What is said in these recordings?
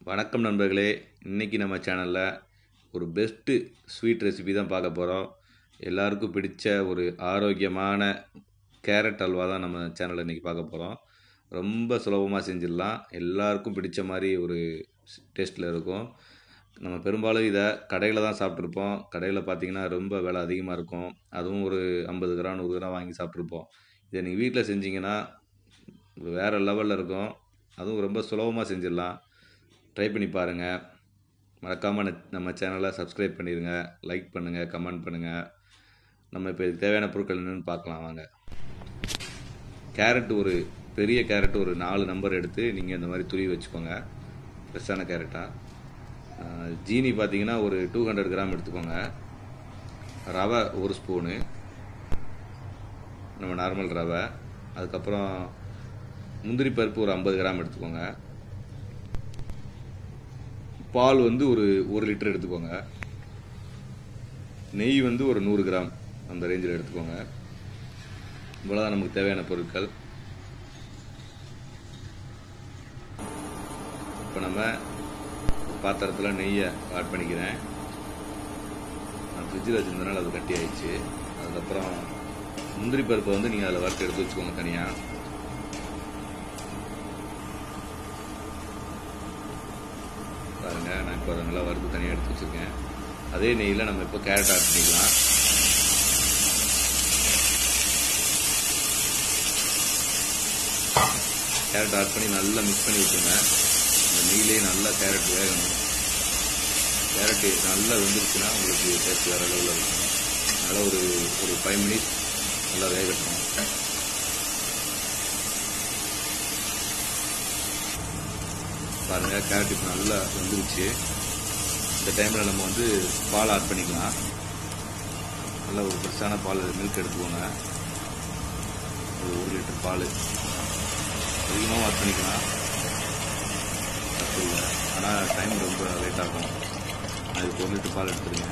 வணக்கம் நண்பர்களே இன்றைக்கி நம்ம சேனலில் ஒரு பெஸ்ட்டு ஸ்வீட் ரெசிபி தான் பார்க்க போகிறோம் எல்லாருக்கும் பிடிச்ச ஒரு ஆரோக்கியமான கேரட் அல்வா தான் நம்ம சேனலில் இன்றைக்கி பார்க்க போகிறோம் ரொம்ப சுலபமாக செஞ்சிடலாம் எல்லாருக்கும் பிடிச்ச மாதிரி ஒரு டேஸ்ட்டில் இருக்கும் நம்ம பெரும்பாலும் இதை கடையில் தான் சாப்பிட்ருப்போம் கடையில் பார்த்தீங்கன்னா ரொம்ப விலை அதிகமாக இருக்கும் அதுவும் ஒரு ஐம்பது கிராம் நூறு கிராம் வாங்கி சாப்பிட்ருப்போம் இதை நீங்கள் வீட்டில் செஞ்சீங்கன்னா வேறு லெவலில் இருக்கும் அதுவும் ரொம்ப சுலபமாக செஞ்சிடலாம் ட்ரை பண்ணி பாருங்கள் மறக்காமல் நம்ம சேனலை சப்ஸ்கிரைப் பண்ணிடுங்க லைக் பண்ணுங்கள் கமெண்ட் பண்ணுங்கள் நம்ம இப்போ இதுக்கு தேவையான பொருட்கள் என்னென்னு பார்க்கலாம் வாங்க கேரட் ஒரு பெரிய கேரட் ஒரு நாலு நம்பர் எடுத்து நீங்கள் இந்த மாதிரி துருவி வச்சுக்கோங்க ஃப்ரெஷ்ஷான கேரட்டாக ஜீனி பார்த்தீங்கன்னா ஒரு டூ ஹண்ட்ரட் கிராம் எடுத்துக்கோங்க ரவை ஒரு ஸ்பூனு நம்ம நார்மல் ரவை அதுக்கப்புறம் முந்திரி பருப்பு ஒரு ஐம்பது கிராம் எடுத்துக்கோங்க பால் வந்து ஒரு ஒரு லிட்டர் எடுத்துக்கோங்க நெய் வந்து ஒரு நூறு கிராம் அந்த ரேஞ்சில் எடுத்துக்கோங்க இவ்வளோதான் நமக்கு தேவையான பொருட்கள் இப்போ நம்ம பாத்திரத்தில் நெய்யை ஆட் பண்ணிக்கிறேன் நான் ஃப்ரிட்ஜில் வச்சுருந்தனால அது கட்டி ஆயிடுச்சு அதுக்கப்புறம் முந்திரி பருப்பை வந்து நீங்கள் அதில் வறுத்து எடுத்து வச்சுக்கோங்க தனியாக பாருங்க நான் இப்போ அதை நல்லா வறுத்து தனியாக எடுத்து வச்சுருக்கேன் அதே நெய்யில் நம்ம இப்போ கேரட் ஆட் பண்ணிக்கலாம் கேரட் ஆட் பண்ணி நல்லா மிக்ஸ் பண்ணி விட்டுருங்க இந்த நெய்லேயே நல்லா கேரட் வேகணும் கேரட் நல்லா வெந்துருச்சுன்னா உங்களுக்கு டேஸ்ட் வேறு லெவலில் இருக்கும் அதனால் ஒரு ஒரு ஃபைவ் மினிட்ஸ் நல்லா வேகட்டும் பாருங்கள் கேரட் இப்போ நல்லா வெந்துருச்சு இந்த டைமில் நம்ம வந்து பால் ஆட் பண்ணிக்கலாம் நல்ல ஒரு ஃப்ரெஷ்ஷான பால் மில்க் எடுத்துக்கோங்க ஒரு ஒரு லிட்டர் பால் அதிகமாக ஆட் பண்ணிக்கலாம் தப்பு இல்லை ஆனால் டைம் ரொம்ப லேட் ஆகும் அதுக்கு ஒரு லிட்டர் பால் எடுத்துருங்க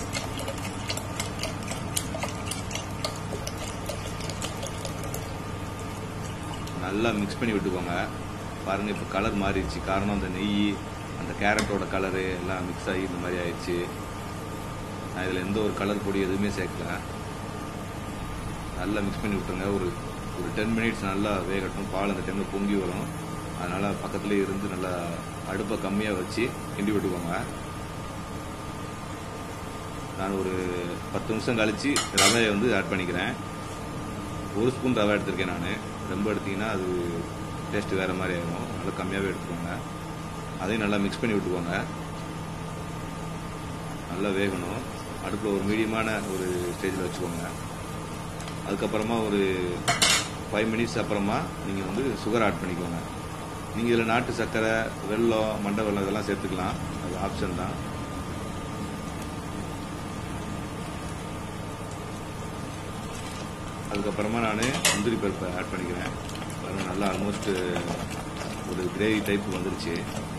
நல்லா மிக்ஸ் பண்ணி விட்டுக்கோங்க பாருங்கள் இப்போ கலர் மாறிடுச்சு காரணம் அந்த நெய் அந்த கேரட்டோட கலரு எல்லாம் மிக்ஸ் ஆகி இந்த மாதிரி ஆயிடுச்சு நான் இதில் எந்த ஒரு கலர் பொடி எதுவுமே சேர்க்கல நல்லா மிக்ஸ் பண்ணி விட்டுருங்க ஒரு ஒரு டென் மினிட்ஸ் நல்லா வேகட்டும் பால் அந்த டைமில் பொங்கி வரும் அதனால் பக்கத்துலேயே இருந்து நல்லா அடுப்பை கம்மியாக வச்சு கிண்டி விட்டுக்கோங்க நான் ஒரு பத்து நிமிஷம் கழித்து ரவையை வந்து ஆட் பண்ணிக்கிறேன் ஒரு ஸ்பூன் ரவை எடுத்திருக்கேன் நான் ரொம்ப எடுத்திங்கன்னா அது டேஸ்ட்டு வேறு மாதிரி ஆகிடும் நல்லா கம்மியாகவே எடுத்துக்கோங்க அதையும் நல்லா மிக்ஸ் பண்ணி விட்டுக்கோங்க நல்லா வேகணும் அடுப்பில் ஒரு மீடியமான ஒரு ஸ்டேஜில் வச்சுக்கோங்க அதுக்கப்புறமா ஒரு ஃபைவ் மினிட்ஸ் அப்புறமா நீங்கள் வந்து சுகர் ஆட் பண்ணிக்கோங்க நீங்கள் இதில் நாட்டு சர்க்கரை வெல்லம் மண்டை வெல்லம் இதெல்லாம் சேர்த்துக்கலாம் அது ஆப்ஷன் தான் அதுக்கப்புறமா நான் முந்திரி பருப்பை ஆட் பண்ணிக்கிறேன் பாருங்கள் நல்லா ஆல்மோஸ்ட் ஒரு கிரேவி டைப் வந்துருச்சு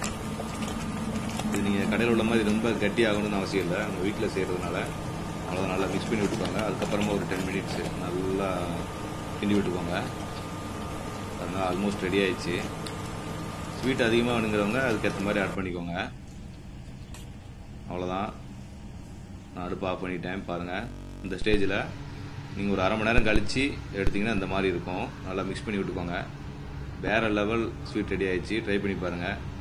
இது நீங்கள் கடையில் உள்ள மாதிரி ரொம்ப கட்டி ஆகணும்னு அவசியம் இல்லை நம்ம வீட்டில் செய்கிறதுனால அவ்வளோ நல்லா மிக்ஸ் பண்ணி விட்டுக்கோங்க அதுக்கப்புறமா ஒரு டென் மினிட்ஸ் நல்லா கிண்டி விட்டுக்கோங்க பாருங்கள் ஆல்மோஸ்ட் ரெடி ஆயிடுச்சு ஸ்வீட் அதிகமாக வேணுங்கிறவங்க அதுக்கேற்ற மாதிரி ஆட் பண்ணிக்கோங்க அவ்வளோதான் நான் அடுப்பு ஆஃப் பண்ணிட்டேன் பாருங்கள் இந்த ஸ்டேஜில் நீங்கள் ஒரு அரை மணி நேரம் கழித்து எடுத்திங்கன்னா இந்த மாதிரி இருக்கும் நல்லா மிக்ஸ் பண்ணி விட்டுக்கோங்க வேறு லெவல் ஸ்வீட் ரெடி ஆயிடுச்சு ட்ரை பண்ணி பாருங்கள்